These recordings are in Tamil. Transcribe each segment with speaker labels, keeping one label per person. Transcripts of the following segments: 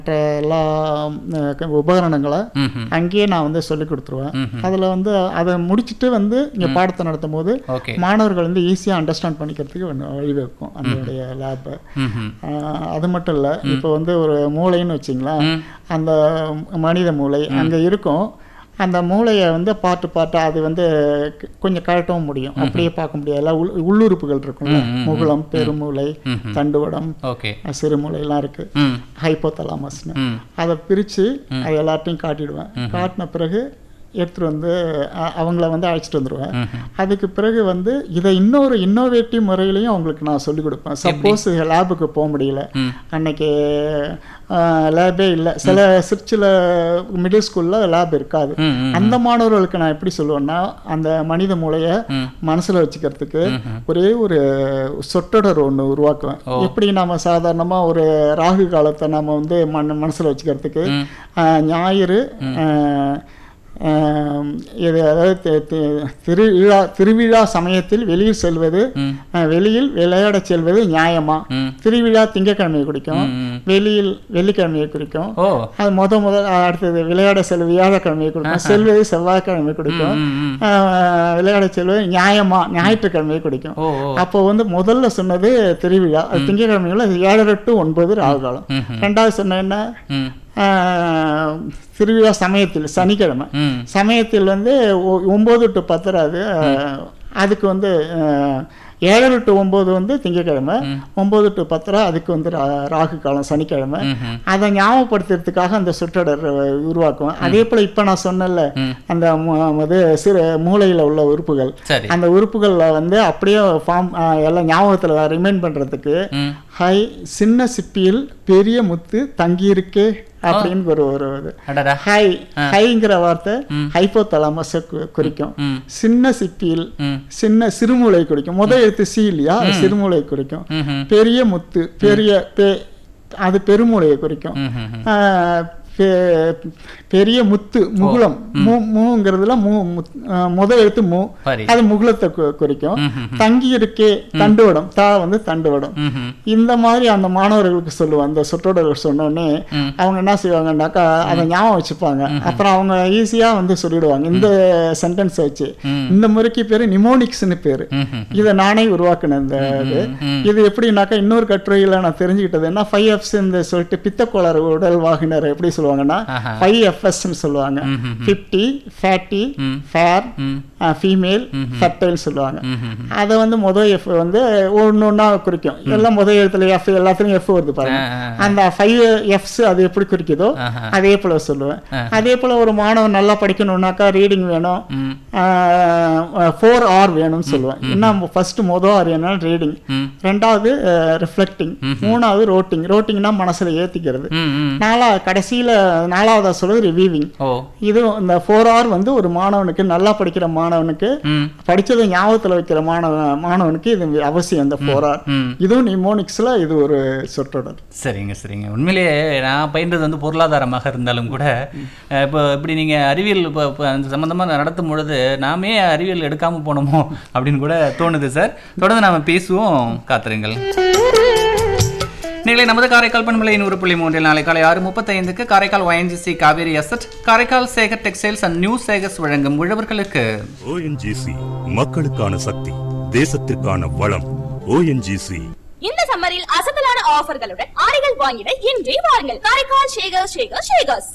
Speaker 1: மற்ற எல்லா அஹ், உபகரணங்களை
Speaker 2: ம்ஹும்.
Speaker 1: அங்கேயே நான் வந்து சொல்லி கொடுத்துருவேன்
Speaker 2: ம்ஹும்.
Speaker 1: அதில் வந்து அதை முடிச்சுட்டு வந்து இங்கே பாடத்தை நடத்தும் போது
Speaker 2: ஓகே
Speaker 1: மாணவர்கள் வந்து ஈஸியாக அண்டர்ஸ்டாண்ட் பண்ணிக்கிறதுக்கு ஒன்று வழிவகுக்கும் அதனுடைய லேப்பை
Speaker 2: ம்ஹும்.
Speaker 1: அது மட்டும் இல்லை இப்போ வந்து ஒரு மூளைன்னு வச்சிங்களேன்
Speaker 2: ம்.
Speaker 1: அந்த மனித மூளை அங்கே இருக்கும் அந்த மூளையை வந்து பார்ட்டு பார்ட்டாக அது வந்து க- கொஞ்சம் கழட்டவும் முடியும் அப்படியே பார்க்க முடியாது எல்லாம் உள் உள்ளுறுப்புகள் இருக்கும்ல
Speaker 2: ம், ம்,
Speaker 1: முகுளம் பெருமூளை
Speaker 2: ம்ஹும்.
Speaker 1: தண்டுவடம்
Speaker 2: ஓகே
Speaker 1: சிறுமூளைலாம் இருக்கு
Speaker 2: ம்
Speaker 1: ஹைப்போதலாமஸ்னு
Speaker 2: ம்
Speaker 1: அதை பிரித்து அது எல்லாத்தையும் காட்டிடுவேன் காட்டின பிறகு எடுத்துகிட்டு வந்து அ- அவங்கள வந்து அழைச்சிட்டு வந்துடுவேன்
Speaker 2: ம்ஹும்.
Speaker 1: அதுக்கு பிறகு வந்து இதை இன்னொரு இன்னோவேட்டிவ் முறையிலையும் அவங்களுக்கு நான் சொல்லிக் கொடுப்பேன் சப்போஸ் லேபுக்கு போக முடியல
Speaker 2: ம்
Speaker 1: அன்னைக்கு லேபே இல்லை சில சில மிடில் ஸ்கூலில் லேப் இருக்காது
Speaker 2: ம் ம்
Speaker 1: அந்த மாணவர்களுக்கு நான் எப்படி சொல்லுவேன்னா அந்த மனித மூளையை
Speaker 2: ம்.
Speaker 1: மனசுல வச்சுக்கிறதுக்கு ஒரே ஒரு சொற்றொடர் ஒன்று உருவாக்குவேன் எப்படி நம்ம சாதாரணமா ஒரு ராகு காலத்தை நம்ம வந்து மன மனசுல வச்சுக்கிறதுக்கு
Speaker 2: ம்.
Speaker 1: ஆஹ், ஞாயிறு ஆஹ், ஆஹ், இது அதாவது தி- தி- திருவிழா திருவிழா சமயத்தில் வெளியில் செல்வது
Speaker 2: ம்.
Speaker 1: ஆஹ், வெளியில் விளையாடச் செல்வது நியாயமா
Speaker 2: ம்
Speaker 1: திருவிழா திங்கட்கிழமையை குறிக்கும்
Speaker 2: ம்.
Speaker 1: வெளியில் வெள்ளிக்கிழமையை குறிக்கும்
Speaker 2: ஓ
Speaker 1: அது முத முதல் அடுத்தது விளையாட செல்வது வியாழக்கிழமையை கொடுக்கும் செல்வது செவ்வாய்க்கிழமை கொடுக்கும்
Speaker 2: ம் ம்
Speaker 1: ஆஹ் விளையாட செல்வது நியாயமா ஞாயிற்றுக்கிழமையை கொடுக்கும்
Speaker 2: ஓ ஓ
Speaker 1: அப்போ வந்து முதல்ல சொன்னது திருவிழா அது திங்கட்கிழமைகள் அது ஏழரை டு ஒன்பது ராகு காலம்
Speaker 2: ம்ஹும்.
Speaker 1: ரெண்டாவது சொன்ன என்ன
Speaker 2: ம்
Speaker 1: ஆஹ் திருவிழா சமயத்தில் சனிக்கிழமை
Speaker 2: ம்
Speaker 1: சமயத்தில் வந்து ஒ- ஒன்பது டு பத்தரை அது ஆஹ், அதுக்கு வந்து ஆஹ், ஏழரை டு ஒம்பது வந்து திங்கக்கிழமை ஒம்பது டு பத்தரை அதுக்கு வந்து ரா- ராகு காலம் சனிக்கிழமை
Speaker 2: ம்ஹும்.
Speaker 1: அதை ஞாபகப்படுத்துறதுக்காக அந்த சொற்றொடர் அஹ், உருவாக்குவேன் அதே போல் இப்போ நான் சொன்னேன்ல
Speaker 2: ம்.
Speaker 1: அந்த மு- இது சிறு மூளையில் உள்ள உறுப்புகள்
Speaker 2: சரி
Speaker 1: அந்த உறுப்புகளில் வந்து அப்படியே ஃபார்ம் எல்லாம் ஞாபகத்தில் ரிமைண்ட் பண்ணுறதுக்கு
Speaker 2: ம்
Speaker 1: ஹை சின்ன சிப்பியில் பெரிய முத்து தங்கியிருக்கே அப்படின்னு ஒரு ஒரு இது
Speaker 2: அடடா
Speaker 1: ஹை ஹைங்கிற வார்த்தை
Speaker 2: ம்.
Speaker 1: ஹைப்போதலாமஸை குறிக்கும்
Speaker 2: ம்
Speaker 1: சின்ன சிப்பியில்
Speaker 2: ம்
Speaker 1: சின்ன சிறுமூளை குறிக்கும் முதல் எழுத்து சி இல்லையா சிறுமூளை குறிக்கும்
Speaker 2: ம்ஹும்.
Speaker 1: பெரிய முத்து பெரிய பெ- அது பெருமூளையை குறிக்கும்
Speaker 2: ம்ஹும்.
Speaker 1: ஆஹ் பெ- பெரிய முத்து முகுளம் மூ மூங்கிறதுல மூ முத்- ஆஹ் முத எழுத்து மூ
Speaker 2: சரி
Speaker 1: அது முகுளத்தை கு- குறிக்கும்
Speaker 2: ம்ஹும்.
Speaker 1: தங்கி இருக்கே தண்டுவடம் தா வந்து தண்டுவடம்
Speaker 2: ம்ஹும்.
Speaker 1: இந்த மாதிரி அந்த மாணவர்களுக்கு சொல்லுவேன் அந்த சொற்றொடர்கள் சொன்னோடனே
Speaker 2: ம்.
Speaker 1: அவங்க என்ன செய்வாங்கன்னாக்கா அதை ஞாபகம் வச்சுப்பாங்க அப்புறம் அவங்க ஈஸியாக வந்து சொல்லிடுவாங்க இந்த சென்டென்ஸை வச்சு
Speaker 2: ம்.
Speaker 1: இந்த முறைக்கு பேர் நிமோனிக்ஸ்னு பேர்
Speaker 2: ம்ஹும்.
Speaker 1: இதை நானே உருவாக்குனேன் இந்த இது
Speaker 2: ம்.
Speaker 1: இது எப்படின்னாக்கா இன்னொரு கட்டுரையில் நான் தெரிஞ்சுக்கிட்டது என்ன ஃபைவ் எஃப்ஸ் இந்த சொல்லிட்டு பித்தக்கோளாறு உடல் வாகினர் எப்படி சொல்லுவாங்கன்னா
Speaker 2: ஆஹா.
Speaker 1: ஃபைவ் எஃப்எஸ்ன்னு சொல்லுவாங்க
Speaker 2: ம்ஹும்.
Speaker 1: ஃபிஃப்டி ஃபேட்டி
Speaker 2: ம்.
Speaker 1: ஃபேர்
Speaker 2: ம்
Speaker 1: ஃபீமேல் ஃபெர்டைல் சொல்லுவாங்க
Speaker 2: ம்ஹும்.
Speaker 1: அதை வந்து முதல் எஃப் வந்து ஒன்று ஒன்றா குறிக்கும் எல்லாம் முதல் எழுத்துல எஃப் எல்லாத்துலையும் எஃப் வருது பாருங்க
Speaker 2: ஆ, ஆ,
Speaker 1: அந்த ஃபைவ் எஃப்ஸ் அது எப்படி குறிக்குதோ
Speaker 2: ஆஹா.
Speaker 1: அதே போல சொல்லுவேன்
Speaker 2: ஆ.
Speaker 1: அதே போல ஒரு மாணவன் நல்லா படிக்கணும்னாக்கா ரீடிங் வேணும்
Speaker 2: ம்
Speaker 1: ஃபோர் ஆர் வேணும்னு சொல்லுவேன் இன்னும் ஃபர்ஸ்ட் மொதல் ஆர் என்ன ரீடிங்
Speaker 2: ம்
Speaker 1: ரெண்டாவது ரிஃப்ளெக்டிங் மூணாவது ரோட்டிங் ரோட்டிங்னா மனசுல ஏத்திக்கிறது
Speaker 2: ம் ம்
Speaker 1: நாலா கடைசியில நாலாவதா சொல்றது ரிவீவிங்
Speaker 2: ஓ
Speaker 1: இது இந்த ஃபோர் ஆர் வந்து ஒரு மாணவனுக்கு நல்லா படிக்கிற மாணவனுக்கு
Speaker 2: ம்
Speaker 1: படிச்சதை ஞாபகத்துல வைக்கிற மாணவ மாணவனுக்கு இது அவசியம் இந்த ஃபோர் ஆர்
Speaker 2: ம்
Speaker 1: இதுவும் நிமோனிக்ஸ்ல இது ஒரு சொற்றொடர்
Speaker 2: சரிங்க சரிங்க உண்மையிலேயே நான் பயின்றது வந்து பொருளாதாரமாக இருந்தாலும் கூட அஹ், இப்போ இப்படி நீங்கள் அறிவியல் இப்போ இப்போ அந்த சம்மந்தமாக நடத்தும் பொழுது நாமே அறிவியல் எடுக்காமல் போனோமோ அப்படின்னு கூட தோணுது சார் தொடர்ந்து நாம் பேசுவோம் காத்திருங்கள் நீங்களே நமது காரைக்கால் பண்பலை நூறு புள்ளி மூன்றில் நாளை காலை ஆறு முப்பத்தைந்துக்கு Karaikal ONGC Kaveri asset Karaikal Sekar textiles and new Sekars வழங்கும் உழவர்களுக்கு
Speaker 3: ஓஎன்ஜிசி மக்களுக்கான சக்தி தேசத்திற்கான வளம் ஓஎன்ஜிசி
Speaker 4: இந்த சம்மரில் அசத்தலான ஆஃபர்களுடன் ஆடைகள் வாங்கிட இன்றே வாருங்கள் காரைக்கால் ஷேகர் ஷேகர் ஷேகர்ஸ்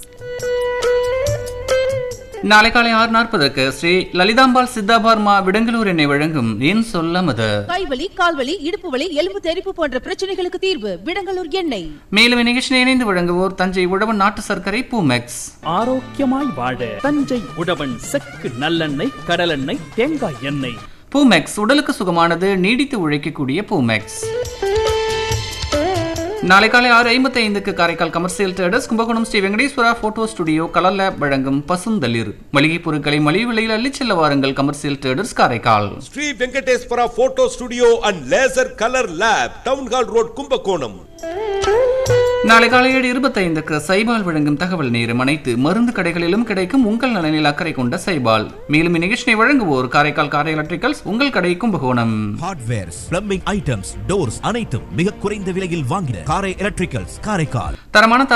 Speaker 2: நாளை காலை ஆறு நாற்பதுக்கு ஸ்ரீ லலிதாம்பாள் சித்தாபார்மா விடங்களூர் என்னை வழங்கும் ஏன் சொல்ல மது
Speaker 5: கைவலி கால்வலி இடுப்பு வலி எலும்பு தெறிப்பு போன்ற பிரச்சனைகளுக்கு தீர்வு விடங்கலூர் எண்ணெய்
Speaker 2: மேலும் இந்நிகழ்ச்சியை இணைந்து வழங்குவோர் தஞ்சை உழவன் நாட்டு சர்க்கரை பூமெக்ஸ்
Speaker 6: ஆரோக்கியமாய் வாழ தஞ்சை உழவன் செக்கு நல்லெண்ணெய் கடலெண்ணெய் தேங்காய் எண்ணெய்
Speaker 2: பூமெக்ஸ் உடலுக்கு சுகமானது நீடித்து உழைக்கக்கூடிய பூமெக்ஸ் நாளை காலை ஆறு ஐம்பத்தி ஐந்துக்கு Karaikal commercial traders Kumbakonam Sri Venkateswara photo studio colour lab வழங்கும் பசுந்தளிர் மளிகை பொருட்களை மலிவு விலையில் அள்ளிச் செல்ல வாருங்கள் commercial traders Karaikal
Speaker 7: Sri Venkateswara photo studio and laser colour lab town hall road Kumbakonam
Speaker 2: நாளை காலை ஏழு இருபத்தைந்துக்கு சைபால் வழங்கும் தகவல் நேரம் அனைத்து மருந்து கடைகளிலும் கிடைக்கும் உங்கள் நலனில் அக்கறை கொண்ட சைபால் மேலும் இந்நிகழ்ச்சியை வழங்குவோர் காரைக்கால் காரை எலக்ட்ரிக்கல்ஸ் உங்கள் கடை Kumbakonam
Speaker 8: hardwares plumbing items doors அனைத்தும் மிக குறைந்த விலையில் வாங்கின காரை எலக்ட்ரிக்கல்ஸ் காரைக்கால்
Speaker 2: தரமான